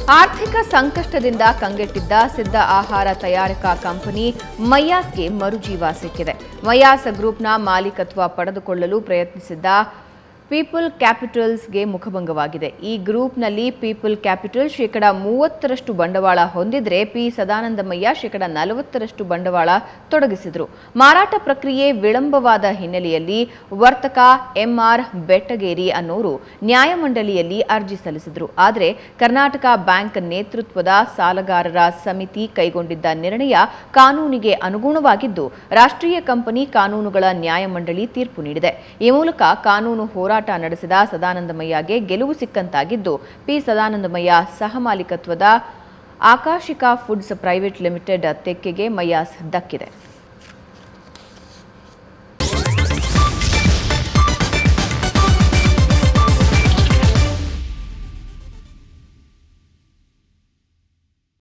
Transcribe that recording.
ಆರ್ಥಿಕ ಸಂಕಷ್ಟದಿಂದ ಕಂಗೆಟ್ಟಿದ್ದ ಸಿದ್ಧ ಆಹಾರ ತಯಾರಕಾ ಕಂಪನಿ ಮಯಾಸ್ಗೆ ಮರುಜೀವ ಸಿಕ್ಕಿದೆ ಮಯಾಸ್ ಗ್ರೂಪ್ನ ಮಾಲೀಕತ್ವ ಪಡೆದುಕೊಳ್ಳಲು ಪ್ರಯತ್ನಿಸಿದ್ದ ಪೀಪಲ್ ಕ್ಯಾಪಿಟಲ್ಸ್ಗೆ ಮುಖಭಂಗವಾಗಿದೆ ಈ ಗ್ರೂಪ್ನಲ್ಲಿ ಪೀಪಲ್ ಕ್ಯಾಪಿಟಲ್ ಶೇಕಡ ಮೂವತ್ತರಷ್ಟು ಬಂಡವಾಳ ಹೊಂದಿದ್ರೆ ಪಿ ಸದಾನಂದಮಯ್ಯ ಶೇಕಡ ನಲವತ್ತರಷ್ಟು ಬಂಡವಾಳ ತೊಡಗಿಸಿದ್ರು ಮಾರಾಟ ಪ್ರಕ್ರಿಯೆ ವಿಳಂಬವಾದ ಹಿನ್ನೆಲೆಯಲ್ಲಿ ವರ್ತಕ ಎಂಆರ್ ಬೆಟ್ಟಗೇರಿ ಅನ್ನೋರು ನ್ಯಾಯಮಂಡಳಿಯಲ್ಲಿ ಅರ್ಜಿ ಸಲ್ಲಿಸಿದ್ರು ಆದರೆ ಕರ್ನಾಟಕ ಬ್ಯಾಂಕ್ ನೇತೃತ್ವದ ಸಾಲಗಾರರ ಸಮಿತಿ ಕೈಗೊಂಡಿದ್ದ ನಿರ್ಣಯ ಕಾನೂನಿಗೆ ಅನುಗುಣವಾಗಿದ್ದು ರಾಷ್ಟ್ರೀಯ ಕಂಪನಿ ಕಾನೂನುಗಳ ನ್ಯಾಯಮಂಡಳಿ ತೀರ್ಪು ನೀಡಿದೆ ಈ ಮೂಲಕ ಕಾನೂನು ಹೋರಾಟ ನಡೆಸಿದ ಸದಾನಂದಮಯ್ಯಗೆ ಗೆಲುವು ಸಿಕ್ಕಂತಾಗಿದ್ದು ಪಿ ಸದಾನಂದಮಯ್ಯ ಸಹಮಾಲಿಕತ್ವದ ಆಕಾಶಿಕಾ ಫುಡ್ಸ್ ಪ್ರೈವೇಟ್ ಲಿಮಿಟೆಡ್ ತೆಕ್ಕೆಗೆ ಮಯಾಸ್ ದಕ್ಕಿದೆ